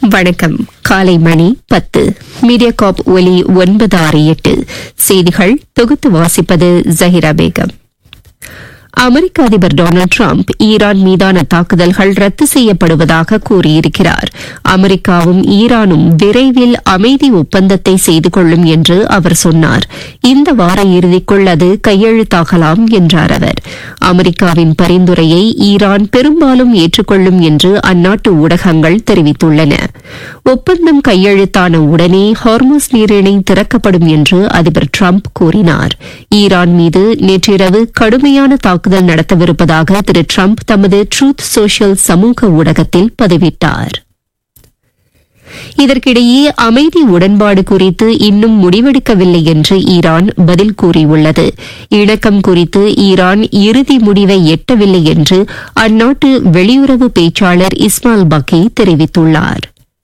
வணக்கம் காலை மணி பத்து மீடியா காப் ஒலி ஒன்பது ஆறு எட்டு செய்திகள் தொகுத்து வாசிப்பது ஜஹிரா பேகம் அமெரிக்க அதிபர் டொனால்டு டிரம்ப் ஈரான் மீதான தாக்குதல்கள் ரத்து செய்யப்படுவதாக கூறியிருக்கிறார் அமெரிக்காவும் ஈரானும் விரைவில் அமைதி ஒப்பந்தத்தை செய்து கொள்ளும் என்று அவர் சொன்னார் இந்த வார இறுதிக்குள் அது கையெழுத்தாகலாம் என்றார் அவர் அமெரிக்காவின் பரிந்துரையை ஈரான் பெரும்பாலும் ஏற்றுக்கொள்ளும் என்று அந்நாட்டு ஊடகங்கள் தெரிவித்துள்ளன ஒப்பந்தம் கையெழுத்தான உடனே ஹார்மோஸ் நீரிணை திறக்கப்படும் என்று அதிபர் டிரம்ப் கூறினார் ஈரான் மீது நேற்றிரவு கடுமையான தாக்குதல் நடத்தவிருப்பதாக திரு டிரம்ப் தமது ட்ரூத் சோஷியல் சமூக ஊடகத்தில் பதிவிட்டார் இதற்கிடையே அமைதி உடன்பாடு குறித்து இன்னும் முடிவெடுக்கவில்லை என்று ஈரான் பதில் கூறியுள்ளது இணக்கம் குறித்து ஈரான் இறுதி முடிவை எட்டவில்லை என்று அந்நாட்டு வெளியுறவு பேச்சாளர் இஸ்மாயில் பக்கி தெரிவித்துள்ளார்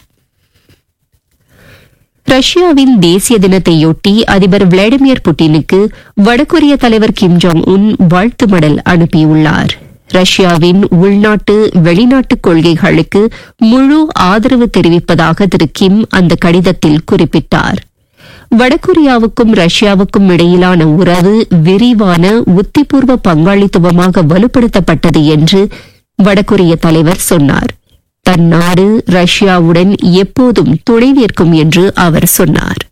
ரஷ்யாவின் தேசிய தினத்தையொட்டி அதிபர் விளாடிமிர் புட்டினுக்கு வடகொரிய தலைவர் கிம் ஜோங் உன் வாழ்த்து மடல் அனுப்பியுள்ளார் ரஷ்யாவின் உள்நாட்டு வெளிநாட்டு கொள்கைகளுக்கு முழு ஆதரவு தெரிவிப்பதாக திரு கிம் அந்த கடிதத்தில் குறிப்பிட்டார் வடகொரியாவுக்கும் ரஷ்யாவுக்கும் இடையிலான உறவு விரிவான உத்திபூர்வ பங்காளித்துவமாக வலுப்படுத்தப்பட்டது என்று வடகொரிய தலைவர் சொன்னார் தன் நாடு ரஷ்யாவுடன் எப்போதும் துணை நிற்கும் என்று அவர் சொன்னார்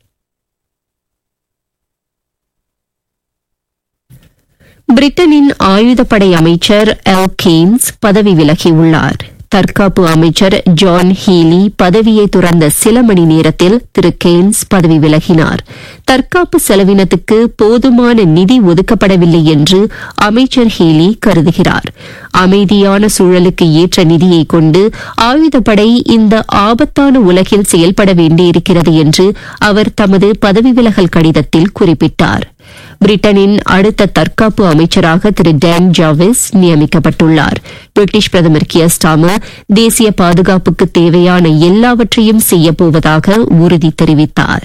பிரிட்டனின் ஆயுதப்படை அமைச்சர் எல் கெய்ன்ஸ் பதவி விலகியுள்ளார் தற்காப்பு அமைச்சர் ஜான் ஹீலி பதவியை துறந்த சில மணி நேரத்தில் திரு கெய்ன்ஸ் பதவி விலகினார் தற்காப்பு செலவினத்துக்கு போதுமான நிதி ஒதுக்கப்படவில்லை என்று அமைச்சர் ஹீலி கருதுகிறார் அமைதியான சூழலுக்கு ஏற்ற நிதியை கொண்டு ஆயுதப்படை இந்த ஆபத்தான உலகில் செயல்பட வேண்டியிருக்கிறது என்று அவர் தமது பதவி விலகல் கடிதத்தில் குறிப்பிட்டார் பிரிட்டனின் அடுத்த தற்காப்பு அமைச்சராக திரு டேன் ஜாவிஸ் நியமிக்கப்பட்டுள்ளார் பிரிட்டிஷ் பிரதமர் கியர் ஸ்டாமர் தேசிய பாதுகாப்புக்கு தேவையான எல்லாவற்றையும் செய்யப்போவதாக உறுதி தெரிவித்தார்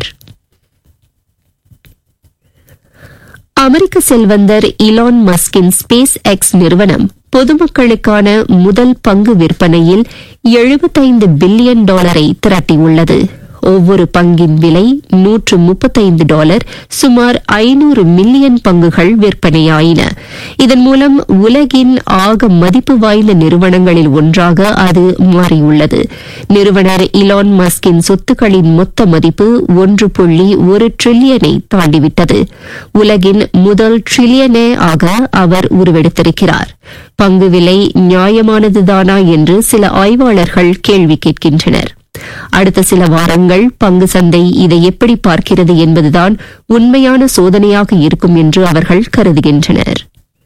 அமெரிக்க செல்வந்தர் இலான் மஸ்கின் ஸ்பேஸ் எக்ஸ் நிறுவனம் பொதுமக்களுக்கான முதல் பங்கு விற்பனையில் எழுபத்தைந்து பில்லியன் டாலரை திரட்டியுள்ளது ஒவ்வொரு பங்கின் விலை நூற்று முப்பத்தைந்து டாலர் சுமார் ஐநூறு மில்லியன் பங்குகள் விற்பனையாயின இதன் மூலம் உலகின் ஆக மதிப்பு வாய்ந்த நிறுவனங்களில் ஒன்றாக அது மாறியுள்ளது நிறுவனர் இலான் மஸ்கின் சொத்துக்களின் மொத்த மதிப்பு ஒன்று புள்ளி ஒரு டிரில்லியனை தாண்டிவிட்டது உலகின் முதல் டிரில்லியனே ஆக அவர் உருவெடுத்திருக்கிறார் பங்கு விலை நியாயமானதுதானா என்று சில ஆய்வாளர்கள் கேள்வி கேட்கின்றனர் அடுத்த சில வாரங்கள் பங்கு சந்தை இதை எப்படி பார்க்கிறது என்பதுதான் உண்மையான சோதனையாக இருக்கும் என்று அவர்கள் கருதுகின்றனர்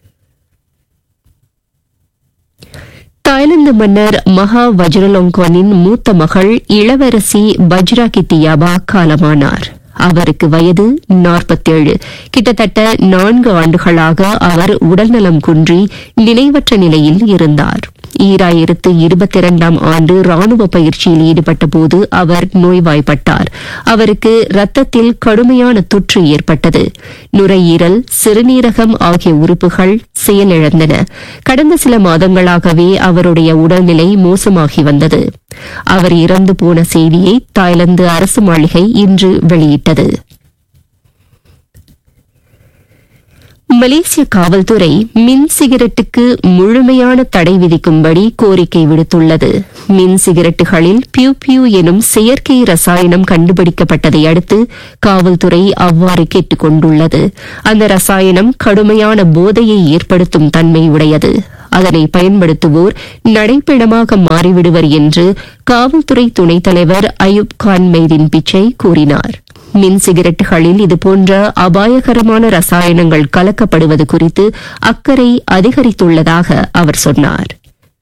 தாய்லாந்து மன்னர் மகா வஜ்ரலோங்கோனின் மூத்த மகள் இளவரசி பஜ்ரா கித்தியாபா காலமானார் அவருக்கு வயது நாற்பத்தேழு கிட்டத்தட்ட நான்கு ஆண்டுகளாக அவர் உடல்நலம் குன்றி நினைவற்ற நிலையில் இருந்தார் ஈராயிரத்து இருபத்தி இரண்டாம் ஆண்டு ராணுவ பயிற்சியில் ஈடுபட்டபோது அவர் நோய்வாய்ப்பட்டார் அவருக்கு ரத்தத்தில் கடுமையான தொற்று ஏற்பட்டது நுரையீரல் சிறுநீரகம் ஆகிய உறுப்புகள் செயலிழந்தன கடந்த சில மாதங்களாகவே அவருடைய உடல்நிலை மோசமாகி வந்தது அவர் இறந்து போன செய்தியை தாய்லாந்து அரசு மாளிகை இன்று வெளியிட்டது மலேசிய காவல்துறை மின் சிகரெட்டுக்கு முழுமையான தடை விதிக்கும்படி கோரிக்கை விடுத்துள்ளது மின் சிகரெட்டுகளில் பியூ பியூ எனும் செயற்கை ரசாயனம் கண்டுபிடிக்கப்பட்டதை அடுத்து காவல்துறை அவ்வாறு கேட்டுக் கொண்டுள்ளது அந்த ரசாயனம் கடுமையான போதையை ஏற்படுத்தும் தன்மை உடையது அதனை பயன்படுத்துவோர் நடைப்பிடமாக மாறிவிடுவர் என்று காவல்துறை துணைத் தலைவர் அயூப் கான் மெய்தீன் பிச்சை கூறினார் மின் சிகரெட்டுகளில் இதுபோன்ற அபாயகரமான ரசாயனங்கள் கலக்கப்படுவது குறித்து அக்கறை அதிகரித்துள்ளதாக அவர் சொன்னார்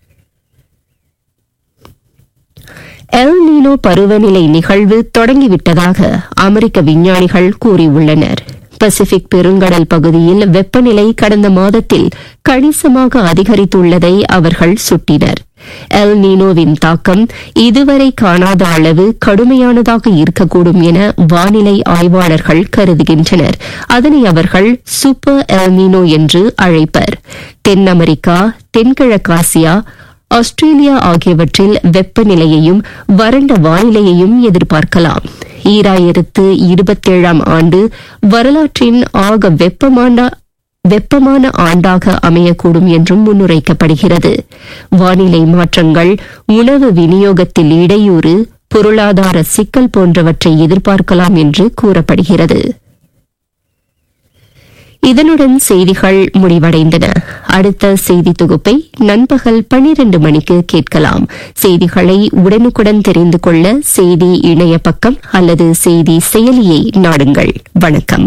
எல் நீனோ பருவநிலை நிகழ்வு தொடங்கிவிட்டதாக அமெரிக்க விஞ்ஞானிகள் கூறியுள்ளனர் பசிபிக் பெருங்கடல் பகுதியில் வெப்பநிலை கடந்த மாதத்தில் கணிசமாக அதிகரித்துள்ளதை அவர்கள் சுட்டினர் எல் நீனோவின் தாக்கம் இதுவரை காணாத அளவு கடுமையானதாக இருக்கக்கூடும் என வானிலை ஆய்வாளர்கள் கருதுகின்றனர் அதனை அவர்கள் சூப்பர் எல் நீனோ என்று அழைப்பர் தென் அமெரிக்கா தென்கிழக்காசியா ஆஸ்திரேலியா ஆகியவற்றில் வெப்பநிலையையும் வறண்ட வானிலையையும் எதிர்பார்க்கலாம் ஈராயிரத்து இருபத்தேழாம் ஆண்டு வரலாற்றின் ஆக வெப்பமான வெப்பமான ஆண்டாக அமையக்கூடும் என்றும் முன்னுரைக்கப்படுகிறது வானிலை மாற்றங்கள் உணவு விநியோகத்தில் இடையூறு பொருளாதார சிக்கல் போன்றவற்றை எதிர்பார்க்கலாம் என்று கூறப்படுகிறது இதனுடன் செய்திகள் முடிவடைந்தன அடுத்த செய்தி தொகுப்பை நண்பகல் பனிரண்டு மணிக்கு கேட்கலாம் செய்திகளை உடனுக்குடன் தெரிந்து கொள்ள செய்தி இணைய பக்கம் அல்லது செய்தி செயலியை நாடுங்கள் வணக்கம்